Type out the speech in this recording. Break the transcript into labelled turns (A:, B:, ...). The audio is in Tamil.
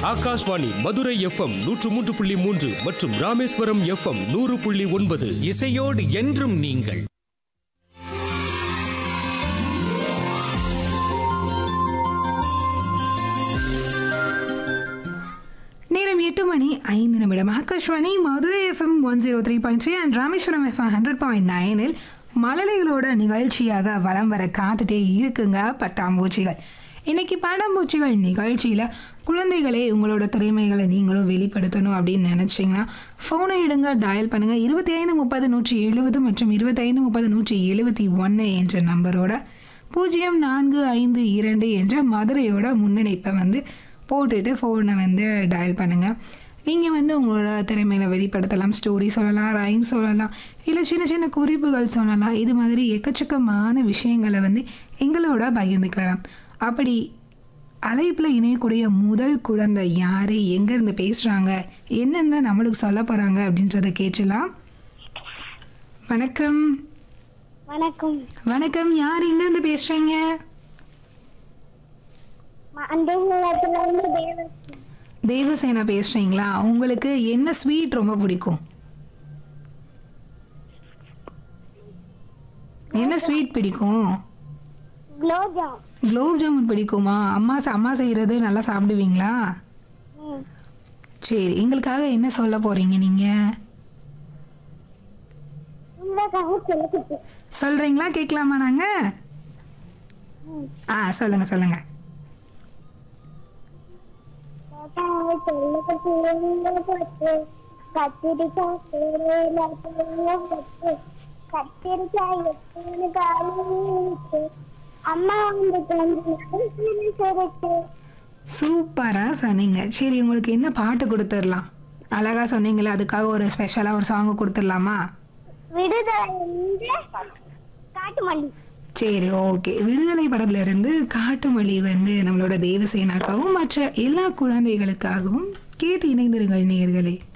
A: ஆகாஷ்வாணி மதுரை எஃப்எம் நூற்று மூன்று புள்ளி மூன்று மற்றும் ராமேஸ்வரம் எஃப்எம் நூறு புள்ளி ஒன்பது
B: இசையோடு என்றும் நீங்கள்
C: நேரம் எட்டு மணி ஐந்து நிமிடம் Akashvani Madurai FM one zero three point three and Rameswaram FM hundred point நைனில் மழலைகளோட நிகழ்ச்சியாக வலம் வர காத்துட்டே இருக்குங்க பட்டாம்பூச்சிகள் இன்னைக்கு பட்டாம்பூச்சிகள் நிகழ்ச்சியில் குழந்தைகளே உங்களோட திறமைகளை நீங்களும் வெளிப்படுத்தணும் அப்படின்னு நினச்சிங்கன்னா ஃபோனை எடுங்க டயல் பண்ணுங்கள் இருபத்தி ஐந்து முப்பது நூற்றி எழுபது மற்றும் இருபத்தைந்து முப்பது நூற்றி எழுபத்தி ஒன்று என்ற நம்பரோட பூஜ்ஜியம் நான்கு ஐந்து இரண்டு என்ற மதுரையோட முன்னணிப்பை வந்து போட்டுட்டு ஃபோனை வந்து டயல் பண்ணுங்கள் நீங்கள் வந்து உங்களோட திறமையில வெளிப்படுத்தலாம் ஸ்டோரி சொல்லலாம் ரைம் சொல்லலாம் இல்லை சின்ன சின்ன குறிப்புகள் சொல்லலாம் இது மாதிரி எக்கச்சக்கமான விஷயங்களை வந்து எங்களோட பகிர்ந்துக்கலாம் அப்படி அழைப்பில் இணையக்கூடிய முதல் குழந்தை யார் எங்கேருந்து பேசுகிறாங்க என்னென்ன நம்மளுக்கு சொல்ல போகிறாங்க அப்படின்றத கேட்கலாம் வணக்கம்
D: வணக்கம்
C: வணக்கம் யார் எங்கேருந்து பேசுகிறீங்க
D: மண்டலத்துல இருந்து தேவ
C: தேவசேனா பேசுகிறீங்களா உங்களுக்கு என்ன ஸ்வீட் ரொம்ப பிடிக்கும் என்ன ஸ்வீட் பிடிக்கும்
D: குலோப்ஜாம்
C: குலோப் ஜாமுன் பிடிக்குமா அம்மா ச- அம்மா செய்கிறது நல்லா சாப்பிடுவீங்களா
D: ம்.
C: சரி எங்களுக்காக என்ன சொல்ல போகிறீங்க நீங்கள்
D: உங்களுக்காக சொல்லிக்கிட்டு
C: சொல்கிறீங்களா கேட்கலாமா நாங்கள் ஆ சொல்லுங்கள் சொல்லுங்கள்
D: கத்திரிக்காய் சேரையில தேங்காய் வச்சு கத்திரிக்காய் எத்தனை காலிச்சு அம்மா வந்து கொஞ்சம் சிரிச்சு
C: சூப்பராக சொன்னீங்க சரி உங்களுக்கு என்ன பாட்டு கொடுத்துடலாம் அழகாக சொன்னீங்களே அதுக்காக ஒரு ஸ்பெஷலாக ஒரு சாங்கு கொடுத்துடலாமா
D: விடுதலை வந்து காட்டுமல்லி
C: சரி ஓகே விடுதலை படத்துல இருந்து காட்டுமல்லி வந்து நம்மளோட தேவசேனாக்காகவும் மற்ற எல்லா குழந்தைகளுக்காகவும் கேட்டு இணைந்திருங்கள் நேயர்களே